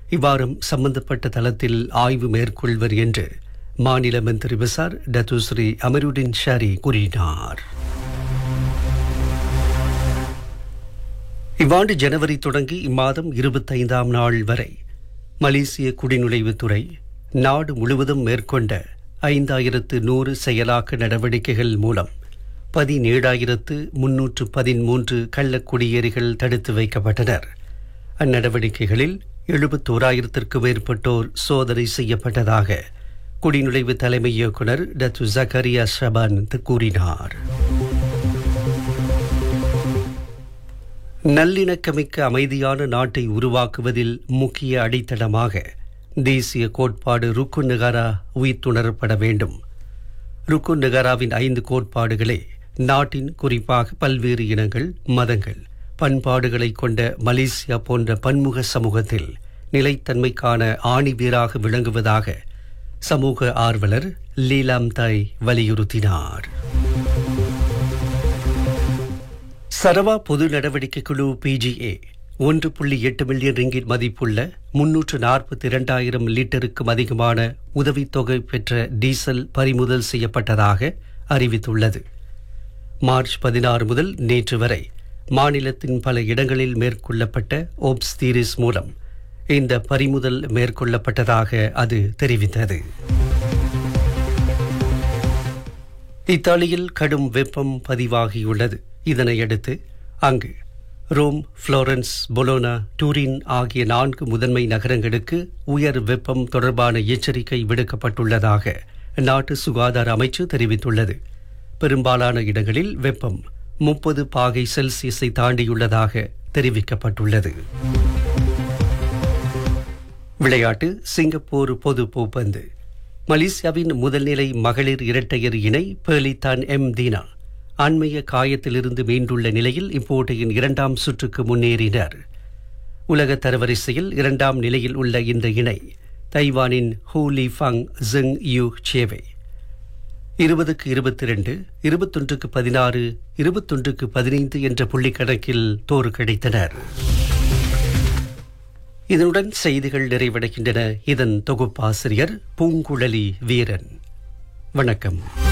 இவ்வாரம் சம்பந்தப்பட்ட தளத்தில் ஆய்வு மேற்கொள்வர் என்று மாநில மந்திரி விசார் டத்துஸ்ரீ அமருடின் ஷாரி கூறினார் இவ்வாண்டு ஜனவரி தொடங்கி இம்மாதம் இருபத்தைந்தாம் நாள் வரை மலேசிய குடிநுழைவுத்துறை நாடு முழுவதும் மேற்கொண்ட ஐந்தாயிரத்து நூறு செயலாக்க நடவடிக்கைகள் மூலம் பதினேழாயிரத்து முன்னூற்று பதிமூன்று கள்ளக்குடியேறிகள் தடுத்து வைக்கப்பட்டனர் அந்நடவடிக்கைகளில் எழுபத்தோராயிரத்திற்கும் மேற்பட்டோர் சோதனை செய்யப்பட்டதாக குடிநுழைவு தலைமை இயக்குனர் டத்து ஜக்கரியா ஷபான் கூறினார் நல்லிணக்கமிக்க அமைதியான நாட்டை உருவாக்குவதில் முக்கிய அடித்தளமாக தேசிய கோட்பாடு ருக்கு நகாரா உயிர்த்துணரப்பட வேண்டும் ருக்கு நகாராவின் ஐந்து கோட்பாடுகளே நாட்டின் குறிப்பாக பல்வேறு இனங்கள் மதங்கள் பண்பாடுகளை கொண்ட மலேசியா போன்ற பன்முக சமூகத்தில் நிலைத்தன்மைக்கான ஆணிவேராக விளங்குவதாக சமூக ஆர்வலர் லீலாம் தாய் வலியுறுத்தினார் சரவா பொது நடவடிக்கை குழு பிஜிஏ ஒன்று புள்ளி எட்டு மில்லியன் ரிங்கிட் மதிப்புள்ள முன்னூற்று நாற்பத்தி இரண்டாயிரம் லிட்டருக்கும் அதிகமான உதவித்தொகை பெற்ற டீசல் பறிமுதல் செய்யப்பட்டதாக அறிவித்துள்ளது மார்ச் பதினாறு முதல் நேற்று வரை மாநிலத்தின் பல இடங்களில் மேற்கொள்ளப்பட்ட ஓப்ஸ் தீரிஸ் மூலம் இந்த பறிமுதல் மேற்கொள்ளப்பட்டதாக அது தெரிவித்தது இத்தாலியில் கடும் வெப்பம் பதிவாகியுள்ளது இதனையடுத்து அங்கு ரோம் புளோரன்ஸ் பொலோனா டூரின் ஆகிய நான்கு முதன்மை நகரங்களுக்கு உயர் வெப்பம் தொடர்பான எச்சரிக்கை விடுக்கப்பட்டுள்ளதாக நாட்டு சுகாதார அமைச்சு தெரிவித்துள்ளது பெரும்பாலான இடங்களில் வெப்பம் முப்பது பாகை செல்சியஸை தாண்டியுள்ளதாக தெரிவிக்கப்பட்டுள்ளது விளையாட்டு சிங்கப்பூர் பொது பூப்பந்து மலேசியாவின் முதல்நிலை மகளிர் இரட்டையர் இணை பேலித்தான் எம் தீனா அண்மைய காயத்திலிருந்து மீண்டுள்ள நிலையில் இப்போட்டியின் இரண்டாம் சுற்றுக்கு முன்னேறினர் உலக தரவரிசையில் இரண்டாம் நிலையில் உள்ள இந்த இணை தைவானின் ஹூ லி ஃபங் ஜிங் யூ சேவை இருபதுக்கு இருபத்தி ரெண்டு இருபத்தொன்றுக்கு பதினாறு இருபத்தொன்றுக்கு பதினைந்து என்ற புள்ளி கணக்கில் தோறு கிடைத்தனர் இதனுடன் செய்திகள் நிறைவடைகின்றன இதன் தொகுப்பாசிரியர் பூங்குழலி வீரன் வணக்கம்